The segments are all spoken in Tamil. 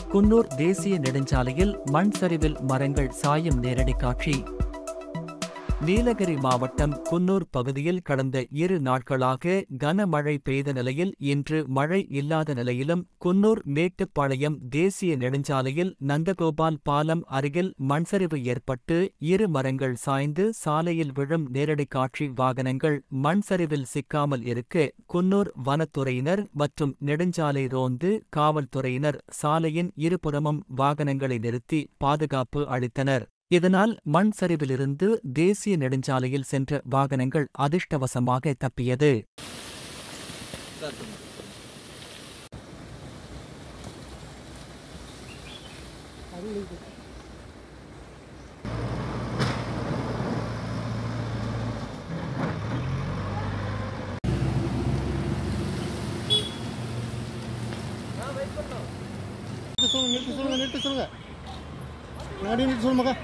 குன்னூர் தேசிய நெடுஞ்சாலையில் மண் சரிவில் மரங்கள் சாயும் நேரடி காட்சி நீலகிரி மாவட்டம் குன்னூர் பகுதியில் கடந்த இரு நாட்களாக கனமழை பெய்த நிலையில் இன்று மழை இல்லாத நிலையிலும் குன்னூர் மேட்டுப்பாளையம் தேசிய நெடுஞ்சாலையில் நந்தகோபால் பாலம் அருகில் மண்சரிவு ஏற்பட்டு இரு மரங்கள் சாய்ந்து சாலையில் விழும் நேரடி காட்சி வாகனங்கள் மண்சரிவில் சிக்காமல் இருக்க குன்னூர் வனத்துறையினர் மற்றும் நெடுஞ்சாலை ரோந்து காவல்துறையினர் சாலையின் இருபுறமும் வாகனங்களை நிறுத்தி பாதுகாப்பு அளித்தனர் இதனால் மண் சரிவிலிருந்து தேசிய நெடுஞ்சாலையில் சென்ற வாகனங்கள் அதிர்ஷ்டவசமாக தப்பியது நிறுத்த சொல்லுங்க நிறுத்த சொல்லுங்க நிறுத்த சொல்லுங்க முன்னாடி நிறுத்த சொல்லுங்க மகா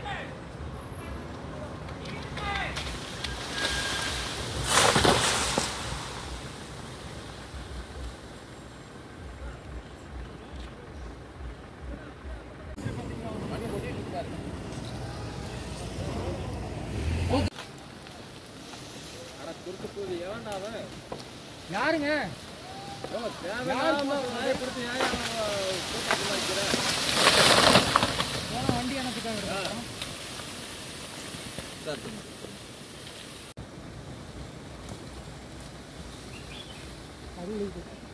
யாருங்க போன வண்டி எனத்துக்காக அருள்